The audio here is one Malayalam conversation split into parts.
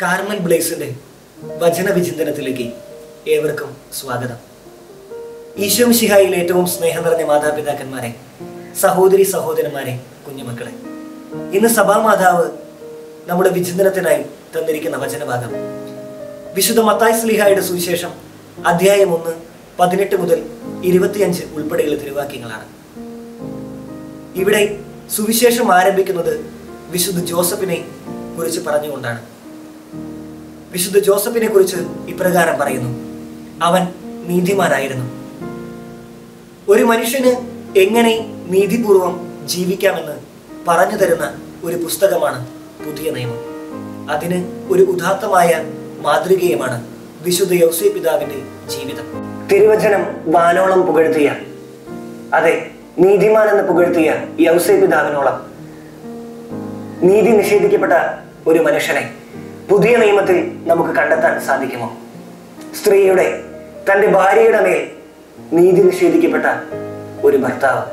കാർമൽ ബ്ലേസിന്റെ വചന വിചിന്തനത്തിലേക്ക് ഏവർക്കും സ്വാഗതം ഈശോ മിശിഹായിൽ ഏറ്റവും സ്നേഹം നിറഞ്ഞ മാതാപിതാക്കന്മാരെ സഹോദരി സഹോദരന്മാരെ കുഞ്ഞുമക്കളെ ഇന്ന് സഭാമാതാവ് നമ്മുടെ വിചിന്തനത്തിനായി തന്നിരിക്കുന്ന വചനഭാഗം വിശുദ്ധ മത്തായി സ്ലിഹായുടെ സുവിശേഷം അധ്യായം ഒന്ന് പതിനെട്ട് മുതൽ ഇരുപത്തിയഞ്ച് ഉൾപ്പെടെയുള്ള തിരുവാക്യങ്ങളാണ് ഇവിടെ സുവിശേഷം ആരംഭിക്കുന്നത് വിശുദ്ധ ജോസഫിനെ കുറിച്ച് പറഞ്ഞുകൊണ്ടാണ് വിശുദ്ധ ജോസഫിനെ കുറിച്ച് ഇപ്രകാരം പറയുന്നു അവൻ നീതിമാനായിരുന്നു ഒരു മനുഷ്യന് എങ്ങനെ നീതിപൂർവം ജീവിക്കാമെന്ന് പറഞ്ഞു തരുന്ന ഒരു പുസ്തകമാണ് പുതിയ നിയമം അതിന് ഒരു ഉദാത്തമായ മാതൃകയുമാണ് വിശുദ്ധ യൗസേ പിതാവിന്റെ ജീവിതം തിരുവചനം വാനോളം പുകഴ്ത്തിയ അതെ നീതിമാൻ എന്ന് പുകഴ്ത്തിയ യൗസേ പിതാവിനോളം നീതി നിഷേധിക്കപ്പെട്ട ഒരു മനുഷ്യനെ പുതിയ നിയമത്തിൽ നമുക്ക് കണ്ടെത്താൻ സാധിക്കുമോ സ്ത്രീയുടെ തന്റെ ഭാര്യയുടെ മേൽ നീതി നിഷേധിക്കപ്പെട്ട ഒരു ഭർത്താവ്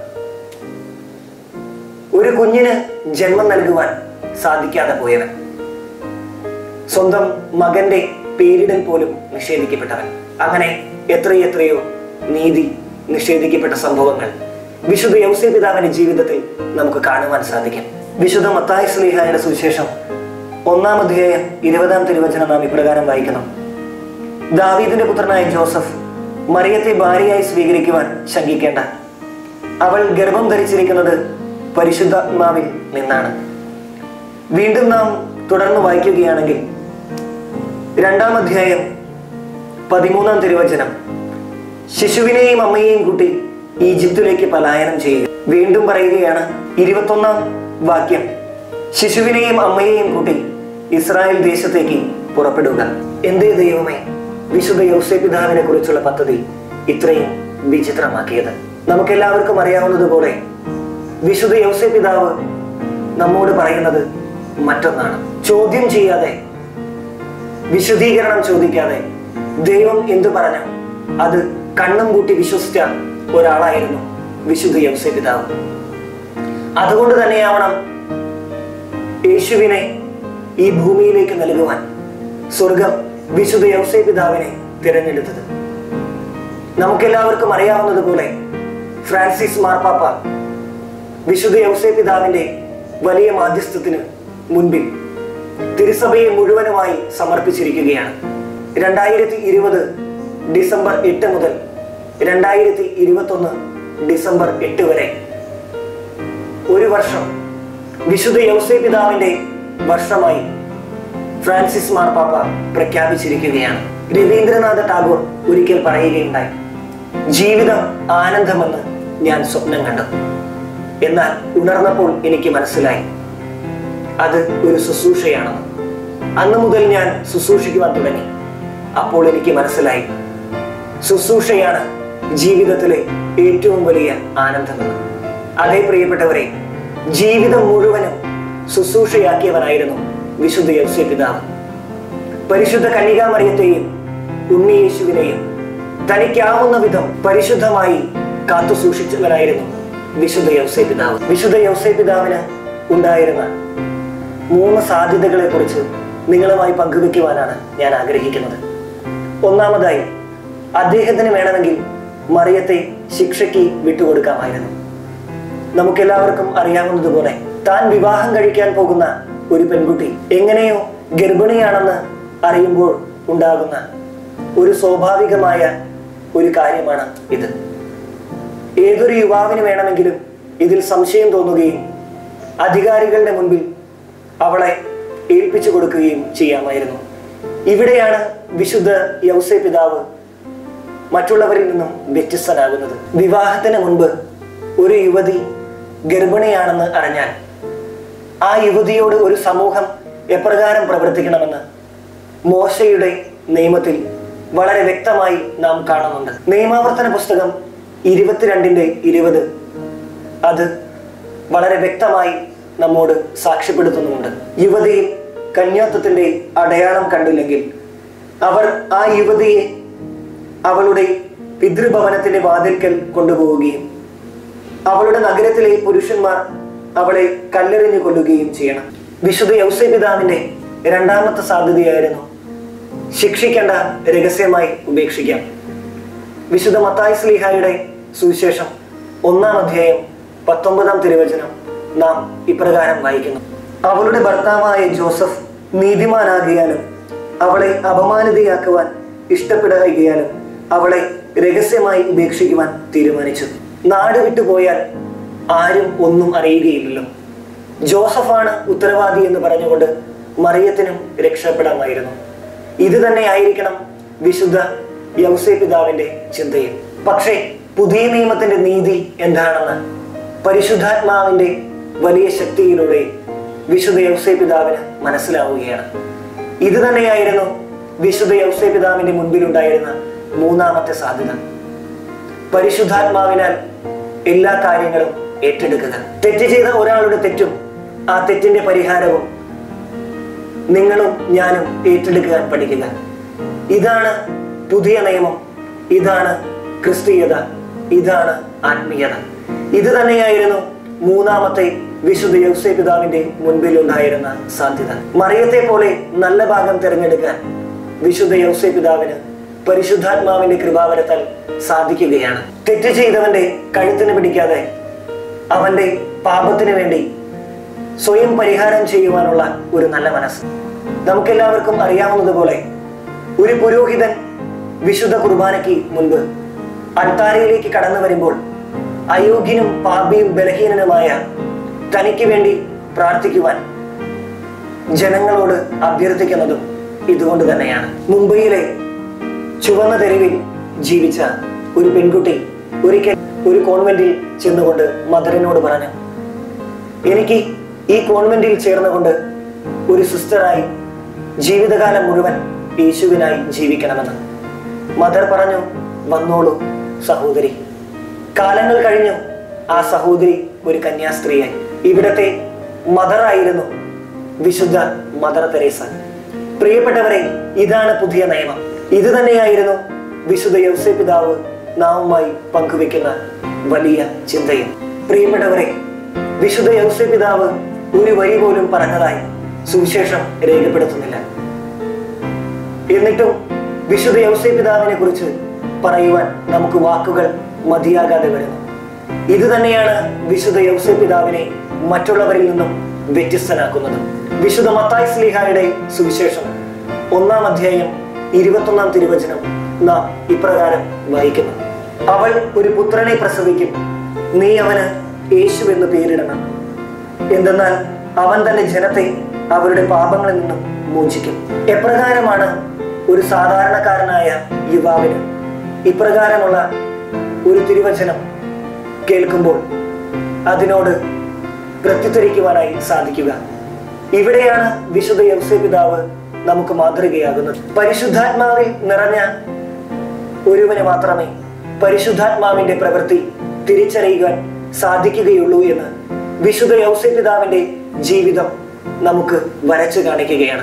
ഒരു കുഞ്ഞിന് ജന്മം നൽകുവാൻ സാധിക്കാതെ പോയവൻ സ്വന്തം മകന്റെ പേരിടൽ പോലും നിഷേധിക്കപ്പെട്ടവൻ അങ്ങനെ എത്രയെത്രയോ നീതി നിഷേധിക്കപ്പെട്ട സംഭവങ്ങൾ വിശുദ്ധ യൗസേ പിതാവിന്റെ ജീവിതത്തിൽ നമുക്ക് കാണുവാൻ സാധിക്കും വിശുദ്ധ മത്തായ സ്ലീഹായുടെ സുവിശേഷം ഒന്നാം അധ്യായം ഇരുപതാം തിരുവചനം നാം ഇപ്രകാരം വായിക്കണം ദാവീദിന്റെ പുത്രനായ ജോസഫ് മറിയത്തെ ഭാര്യയായി സ്വീകരിക്കുവാൻ ശങ്കിക്കേണ്ട അവൾ ഗർഭം ധരിച്ചിരിക്കുന്നത് പരിശുദ്ധാത്മാവിൽ നിന്നാണ് വീണ്ടും നാം തുടർന്ന് വായിക്കുകയാണെങ്കിൽ രണ്ടാം അധ്യായം പതിമൂന്നാം തിരുവചനം ശിശുവിനെയും അമ്മയെയും കൂട്ടി ഈജിപ്തിലേക്ക് പലായനം ചെയ്യുക വീണ്ടും പറയുകയാണ് ഇരുപത്തൊന്നാം വാക്യം ശിശുവിനെയും അമ്മയെയും കൂട്ടി ഇസ്രായേൽ ദേശത്തേക്ക് പുറപ്പെടുക എന്തേ ദൈവമേ വിശുദ്ധ യൗസേ പിതാവിനെ കുറിച്ചുള്ള പദ്ധതി ഇത്രയും വിചിത്രമാക്കിയത് നമുക്കെല്ലാവർക്കും അറിയാവുന്നതുപോലെ വിശുദ്ധ യൗസേ പിതാവ് നമ്മോട് പറയുന്നത് മറ്റൊന്നാണ് ചോദ്യം ചെയ്യാതെ വിശദീകരണം ചോദിക്കാതെ ദൈവം എന്തു പറഞ്ഞു അത് കണ്ണും കൂട്ടി വിശ്വസിച്ച ഒരാളായിരുന്നു വിശുദ്ധ യൗസേ പിതാവ് അതുകൊണ്ട് തന്നെയാവണം യേശുവിനെ ഈ ഭൂമിയിലേക്ക് നൽകുവാൻ സ്വർഗം വിശുദ്ധ യൗസേ പിതാവിനെ തിരഞ്ഞെടുത്തത് നമുക്കെല്ലാവർക്കും അറിയാവുന്നതുപോലെ ഫ്രാൻസിസ് മാർപ്പാപ്പ വിശുദ്ധ യൗസേ പിതാവിന്റെ വലിയ മാധ്യസ്ഥത്തിന് മുൻപിൽ തിരുസഭയെ മുഴുവനുമായി സമർപ്പിച്ചിരിക്കുകയാണ് രണ്ടായിരത്തി ഇരുപത് ഡിസംബർ എട്ട് മുതൽ രണ്ടായിരത്തി ഇരുപത്തൊന്ന് ഡിസംബർ എട്ട് വരെ ഒരു വർഷം വിശുദ്ധ യൗസേ പിതാവിന്റെ വർഷമായി ഫ്രാൻസിസ് മാർപ്പാപ്പ പ്രഖ്യാപിച്ചിരിക്കുകയാണ് രവീന്ദ്രനാഥ ടാഗോർ ഒരിക്കൽ പറയുകയുണ്ടായി ജീവിതം ആനന്ദമെന്ന് ഞാൻ സ്വപ്നം കണ്ടു എന്നാൽ ഉണർന്നപ്പോൾ എനിക്ക് മനസ്സിലായി അത് ഒരു ശുശ്രൂഷയാണെന്ന് അന്ന് മുതൽ ഞാൻ ശുശ്രൂഷിക്കുവാൻ തുടങ്ങി അപ്പോൾ എനിക്ക് മനസ്സിലായി ശുശ്രൂഷയാണ് ജീവിതത്തിലെ ഏറ്റവും വലിയ ആനന്ദമെന്ന് അതേ പ്രിയപ്പെട്ടവരെ ജീവിതം മുഴുവനും ശുശ്രൂഷയാക്കിയവനായിരുന്നു വിശുദ്ധ യൗസ്യ പിതാവ് പരിശുദ്ധ കന്യകാമറിയത്തെയും ഉണ്ണിയേശുവിനെയും തനിക്കാവുന്ന വിധം പരിശുദ്ധമായി കാത്തു സൂക്ഷിച്ചവനായിരുന്നു വിശുദ്ധ യൗസേ പിതാവ് വിശുദ്ധ യൗസേ പിതാവിന് ഉണ്ടായിരുന്ന മൂന്ന് സാധ്യതകളെ കുറിച്ച് നിങ്ങളുമായി പങ്കുവെക്കുവാനാണ് ഞാൻ ആഗ്രഹിക്കുന്നത് ഒന്നാമതായി അദ്ദേഹത്തിന് വേണമെങ്കിൽ മറിയത്തെ ശിക്ഷയ്ക്ക് വിട്ടുകൊടുക്കാമായിരുന്നു നമുക്കെല്ലാവർക്കും അറിയാവുന്നതുപോലെ താൻ വിവാഹം കഴിക്കാൻ പോകുന്ന ഒരു പെൺകുട്ടി എങ്ങനെയോ ഗർഭിണിയാണെന്ന് അറിയുമ്പോൾ ഉണ്ടാകുന്ന ഒരു സ്വാഭാവികമായ ഒരു കാര്യമാണ് ഇത് ഏതൊരു യുവാവിന് വേണമെങ്കിലും ഇതിൽ സംശയം തോന്നുകയും അധികാരികളുടെ മുൻപിൽ അവളെ ഏൽപ്പിച്ചു കൊടുക്കുകയും ചെയ്യാമായിരുന്നു ഇവിടെയാണ് വിശുദ്ധ യൗസേ പിതാവ് മറ്റുള്ളവരിൽ നിന്നും വ്യത്യസ്തനാകുന്നത് വിവാഹത്തിന് മുൻപ് ഒരു യുവതി ഗർഭിണിയാണെന്ന് അറിഞ്ഞാൽ ആ യുവതിയോട് ഒരു സമൂഹം എപ്രകാരം പ്രവർത്തിക്കണമെന്ന് മോശയുടെ നിയമത്തിൽ വളരെ വ്യക്തമായി നാം കാണുന്നുണ്ട് നിയമാവർത്തന പുസ്തകം ഇരുപത്തിരണ്ടിന്റെ ഇരുപത് അത് വളരെ വ്യക്തമായി നമ്മോട് സാക്ഷ്യപ്പെടുത്തുന്നുമുണ്ട് യുവതിയിൽ കന്യാത്വത്തിന്റെ അടയാളം കണ്ടില്ലെങ്കിൽ അവർ ആ യുവതിയെ അവളുടെ പിതൃഭവനത്തിന്റെ വാതിൽക്കൽ കൊണ്ടുപോവുകയും അവളുടെ നഗരത്തിലെ പുരുഷന്മാർ അവളെ കല്ലെറിഞ്ഞു കൊല്ലുകയും ചെയ്യണം വിശുദ്ധ യൗസേ പിതാവിന്റെ രണ്ടാമത്തെ സാധ്യതയായിരുന്നു ശിക്ഷിക്കേണ്ട രഹസ്യമായി ഉപേക്ഷിക്കാം വിശുദ്ധ മത്തായി സ്ലീഹായുടെ സുവിശേഷം ഒന്നാം അധ്യായം പത്തൊമ്പതാം തിരുവചനം നാം ഇപ്രകാരം വായിക്കുന്നു അവളുടെ ഭർത്താവായ ജോസഫ് നീതിമാനാകിയാലും അവളെ അപമാനിതയാക്കുവാൻ ഇഷ്ടപ്പെടുകയാലും അവളെ രഹസ്യമായി ഉപേക്ഷിക്കുവാൻ തീരുമാനിച്ചു നാട് വിട്ടുപോയാൽ ആരും ഒന്നും അറിയുകയില്ലല്ലോ ജോസഫാണ് ഉത്തരവാദി എന്ന് പറഞ്ഞുകൊണ്ട് മറിയത്തിനും രക്ഷപ്പെടാമായിരുന്നു ഇത് തന്നെ ആയിരിക്കണം വിശുദ്ധ യൗസേ പിതാവിന്റെ ചിന്തയും പക്ഷേ പുതിയ നിയമത്തിന്റെ നീതി എന്താണെന്ന് പരിശുദ്ധാത്മാവിന്റെ വലിയ ശക്തിയിലൂടെ വിശുദ്ധ യൗസേ പിതാവിന് മനസ്സിലാവുകയാണ് ഇത് തന്നെയായിരുന്നു വിശുദ്ധ യൗസേ പിതാവിന്റെ മുൻപിലുണ്ടായിരുന്ന മൂന്നാമത്തെ സാധ്യത പരിശുദ്ധാത്മാവിനാൽ എല്ലാ കാര്യങ്ങളും ഏറ്റെടുക്കുക തെറ്റ് ചെയ്ത ഒരാളുടെ തെറ്റും ആ തെറ്റിന്റെ പരിഹാരവും നിങ്ങളും ഞാനും ഏറ്റെടുക്കാൻ പഠിക്കുക ഇതാണ് പുതിയ നിയമം ഇതാണ് ക്രിസ്തീയത ഇതാണ് ആത്മീയത ഇത് തന്നെയായിരുന്നു മൂന്നാമത്തെ വിശുദ്ധ യൗസേ പിതാവിന്റെ മുൻപിൽ ഉണ്ടായിരുന്ന സാധ്യത മറിയത്തെ പോലെ നല്ല ഭാഗം തിരഞ്ഞെടുക്കാൻ വിശുദ്ധ യൗസേ പിതാവിന് പരിശുദ്ധാത്മാവിന്റെ കൃപാവരത്താൽ സാധിക്കുകയാണ് തെറ്റ് ചെയ്തവന്റെ കഴുത്തിന് പിടിക്കാതെ അവന്റെ പാപത്തിന് വേണ്ടി സ്വയം പരിഹാരം ചെയ്യുവാനുള്ള ഒരു നല്ല മനസ്സ് നമുക്കെല്ലാവർക്കും അറിയാവുന്നതുപോലെ ഒരു പുരോഹിതൻ വിശുദ്ധ കുർബാനയ്ക്ക് മുൻപ് അൾത്താരയിലേക്ക് കടന്നു വരുമ്പോൾ അയോഗ്യനും പാപിയും ബലഹീനനുമായ തനിക്ക് വേണ്ടി പ്രാർത്ഥിക്കുവാൻ ജനങ്ങളോട് അഭ്യർത്ഥിക്കുന്നതും ഇതുകൊണ്ട് തന്നെയാണ് മുംബൈയിലെ ചുവന്ന തെരുവിൽ ജീവിച്ച ഒരു പെൺകുട്ടി ഒരിക്കൽ ഒരു കോൺവെന്റിൽ ചെന്നുകൊണ്ട് മദറിനോട് പറഞ്ഞു എനിക്ക് ഈ കോൺവെന്റിൽ ചേർന്നുകൊണ്ട് ഒരു സിസ്റ്ററായി ജീവിതകാലം മുഴുവൻ യേശുവിനായി ജീവിക്കണമെന്ന് മദർ പറഞ്ഞു വന്നോളൂ സഹോദരി കാലങ്ങൾ കഴിഞ്ഞു ആ സഹോദരി ഒരു കന്യാസ്ത്രീയായി ഇവിടത്തെ മദറായിരുന്നു വിശുദ്ധ മദർ തെരേസ പ്രിയപ്പെട്ടവരെ ഇതാണ് പുതിയ നിയമം ഇത് തന്നെയായിരുന്നു വിശുദ്ധ യൗസേ പിതാവ് നാവുമായി പങ്കുവെക്കുന്ന വലിയ ചിന്തയും പ്രിയപ്പെട്ടവരെ വിശുദ്ധ യൗസേ പിതാവ് ഒരു വരി പോലും പറഞ്ഞതായി സുവിശേഷം രേഖപ്പെടുത്തുന്നില്ല എന്നിട്ടും വിശുദ്ധ യൗസേ പിതാവിനെ കുറിച്ച് പറയുവാൻ നമുക്ക് വാക്കുകൾ മതിയാകാതെ വരുന്നു ഇത് തന്നെയാണ് വിശുദ്ധ യൗസേ പിതാവിനെ മറ്റുള്ളവരിൽ നിന്നും വ്യത്യസ്തനാക്കുന്നത് വിശുദ്ധ മത്തായി സ്ലിഹായുടെ സുവിശേഷം ഒന്നാം അധ്യായം ഇരുപത്തൊന്നാം തിരുവചനം നാം ഇപ്രകാരം വായിക്കുന്നു അവൾ ഒരു പുത്രനെ പ്രസവിക്കും നീ അവന് യേശു എന്ന് പേരിടണം എന്തെന്നാൽ അവൻ തന്റെ ജനത്തെ അവരുടെ പാപങ്ങളിൽ നിന്നും മോചിക്കും എപ്രകാരമാണ് ഒരു സാധാരണക്കാരനായ യുവാവിന് ഇപ്രകാരമുള്ള ഒരു തിരുവചനം കേൾക്കുമ്പോൾ അതിനോട് പ്രത്യുത്തരിക്കുവാനായി സാധിക്കുക ഇവിടെയാണ് വിശുദ്ധ യവസേ പിതാവ് നമുക്ക് മാതൃകയാകുന്നത് പരിശുദ്ധാത്മാവിൽ നിറഞ്ഞ ഒരുവന് മാത്രമേ പരിശുദ്ധാത്മാവിന്റെ പ്രവൃത്തി തിരിച്ചറിയുവാൻ സാധിക്കുകയുള്ളൂ എന്ന് വിശുദ്ധ യൗസേ പിതാവിന്റെ ജീവിതം നമുക്ക് വരച്ചു കാണിക്കുകയാണ്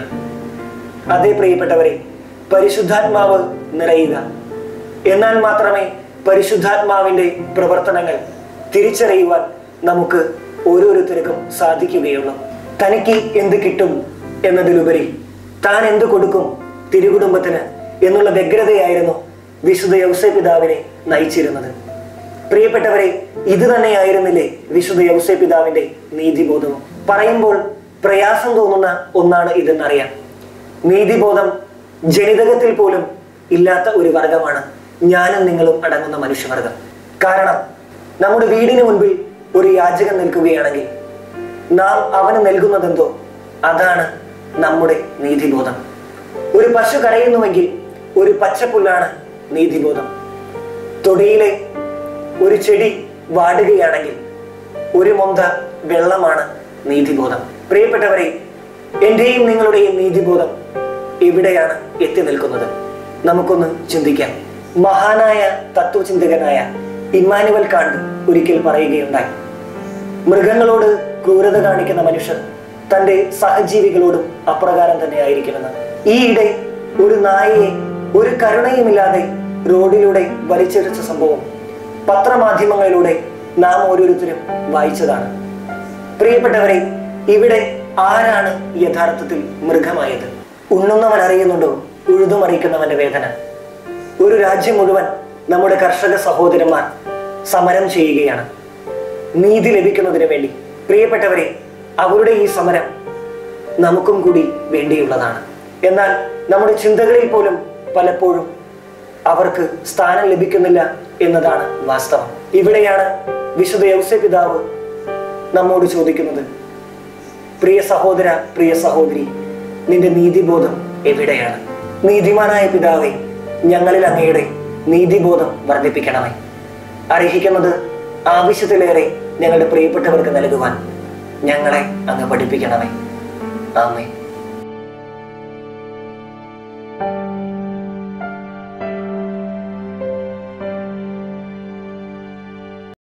അതേ പ്രിയപ്പെട്ടവരെ പരിശുദ്ധാത്മാവ് നിറയുക എന്നാൽ മാത്രമേ പരിശുദ്ധാത്മാവിന്റെ പ്രവർത്തനങ്ങൾ തിരിച്ചറിയുവാൻ നമുക്ക് ഓരോരുത്തർക്കും സാധിക്കുകയുള്ളൂ തനിക്ക് എന്ത് കിട്ടും എന്നതിലുപരി താൻ എന്ത് കൊടുക്കും തിരുകുടുംബത്തിന് എന്നുള്ള വ്യഗ്രതയായിരുന്നു വിശുദ്ധ യൗസേ പിതാവിനെ നയിച്ചിരുന്നത് പ്രിയപ്പെട്ടവരെ ഇത് തന്നെയായിരുന്നില്ലേ വിശുദ്ധ യൗസേ പിതാവിന്റെ നീതിബോധവും പറയുമ്പോൾ പ്രയാസം തോന്നുന്ന ഒന്നാണ് ഇതെന്നറിയാം നീതിബോധം ജനിതകത്തിൽ പോലും ഇല്ലാത്ത ഒരു വർഗമാണ് ഞാനും നിങ്ങളും അടങ്ങുന്ന മനുഷ്യവർഗം കാരണം നമ്മുടെ വീടിന് മുൻപിൽ ഒരു യാചകൻ നിൽക്കുകയാണെങ്കിൽ നാം അവന് നൽകുന്നതെന്തോ അതാണ് നമ്മുടെ നീതിബോധം ഒരു പശു കരയുന്നുവെങ്കിൽ ഒരു പച്ചപ്പുല്ലാണ് നീതിബോധം തൊടിയിലെ ഒരു ചെടി വാടുകയാണെങ്കിൽ ഒരു മൊന്ത വെള്ളമാണ് നീതിബോധം പ്രിയപ്പെട്ടവരെ എന്റെയും നിങ്ങളുടെയും നീതിബോധം എവിടെയാണ് എത്തി നിൽക്കുന്നത് നമുക്കൊന്ന് ചിന്തിക്കാം മഹാനായ തത്വചിന്തകനായ ഇമ്മാനുവൽ കാണ്ട് ഒരിക്കൽ പറയുകയുണ്ടായി മൃഗങ്ങളോട് ക്രൂരത കാണിക്കുന്ന മനുഷ്യർ തന്റെ സഹജീവികളോടും അപ്രകാരം തന്നെ ആയിരിക്കുമെന്ന് ഈയിടെ ഒരു നായയെ ഒരു കരുണയുമില്ലാതെ റോഡിലൂടെ വലിച്ചെടുത്ത സംഭവം പത്രമാധ്യമങ്ങളിലൂടെ നാം ഓരോരുത്തരും വായിച്ചതാണ് പ്രിയപ്പെട്ടവരെ ഇവിടെ ആരാണ് യഥാർത്ഥത്തിൽ മൃഗമായത് ഉണ്ണുന്നവൻ അറിയുന്നുണ്ടോ ഉഴുതുമറിക്കുന്നവന്റെ വേദന ഒരു രാജ്യം മുഴുവൻ നമ്മുടെ കർഷക സഹോദരന്മാർ സമരം ചെയ്യുകയാണ് നീതി ലഭിക്കുന്നതിന് വേണ്ടി പ്രിയപ്പെട്ടവരെ അവരുടെ ഈ സമരം നമുക്കും കൂടി വേണ്ടിയുള്ളതാണ് എന്നാൽ നമ്മുടെ ചിന്തകളിൽ പോലും പലപ്പോഴും അവർക്ക് സ്ഥാനം ലഭിക്കുന്നില്ല എന്നതാണ് വാസ്തവം ഇവിടെയാണ് വിശുദ്ധ യൗസെ പിതാവ് നമ്മോട് ചോദിക്കുന്നത് പ്രിയ സഹോദര പ്രിയ സഹോദരി നിന്റെ നീതിബോധം എവിടെയാണ് നീതിമാനായ പിതാവെ ഞങ്ങളിൽ അങ്ങയുടെ നീതിബോധം വർദ്ധിപ്പിക്കണമേ അർഹിക്കുന്നത് ആവശ്യത്തിലേറെ ഞങ്ങളുടെ പ്രിയപ്പെട്ടവർക്ക് നൽകുവാൻ ഞങ്ങളെ അങ്ങ് പഠിപ്പിക്കണമേ ആമേ